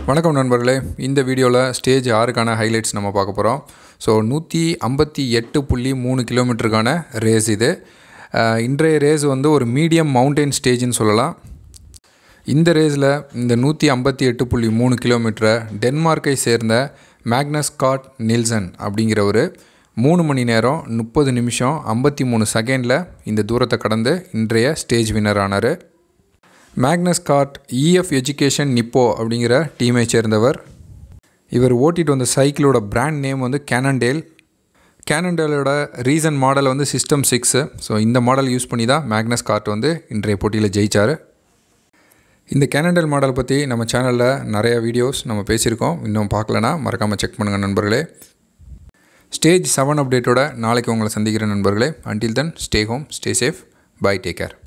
வணக்கம் நண்பர்களே இந்த வீடியோவில் ஸ்டேஜ் ஆறுக்கான ஹைலைட்ஸ் நம்ம பார்க்க போகிறோம் ஸோ நூற்றி ஐம்பத்தி எட்டு புள்ளி மூணு கிலோமீட்டருக்கான ரேஸ் இது அஹ், இன்றைய ரேஸ் வந்து ஒரு மீடியம் மவுண்டைன் ஸ்டேஜ்னு சொல்லலாம் இந்த ரேஸில் இந்த நூற்றி ஐம்பத்தி எட்டு புள்ளி மூணு கிலோமீட்டரை டென்மார்க்கை சேர்ந்த மேக்னஸ் காட் நில்சன் அப்படிங்கிறவர் மூணு மணி நேரம் முப்பது நிமிஷம் ஐம்பத்தி மூணு செகண்டில் இந்த தூரத்தை கடந்து இன்றைய ஸ்டேஜ் வின்னர் ஆனார் Magnus Cort EF Education Nippo அப்படிங்கிற டீமை சேர்ந்தவர் இவர் ஓட்டிட்டு வந்த சைக்கிளோட பிராண்ட் நேம் வந்து கேனண்டேல் கேனண்டேலோட ரீசன் மாடல் வந்து சிஸ்டம் சிக்ஸு ஸோ இந்த மாடல் யூஸ் பண்ணி தான் மேக்னஸ் கார்ட் வந்து இன்றைய போட்டியில் ஜெயிச்சார் இந்த கேனண்டல் மாடல் பற்றி நம்ம சேனலில் நிறைய வீடியோஸ் நம்ம பேசியிருக்கோம் இன்னும் பார்க்கலனா மறக்காமல் செக் பண்ணுங்கள் நண்பர்களே ஸ்டேஜ் செவன் அப்டேட்டோட நாளைக்கு உங்களை சந்திக்கிறேன் நண்பர்களே until then stay home stay safe bye take care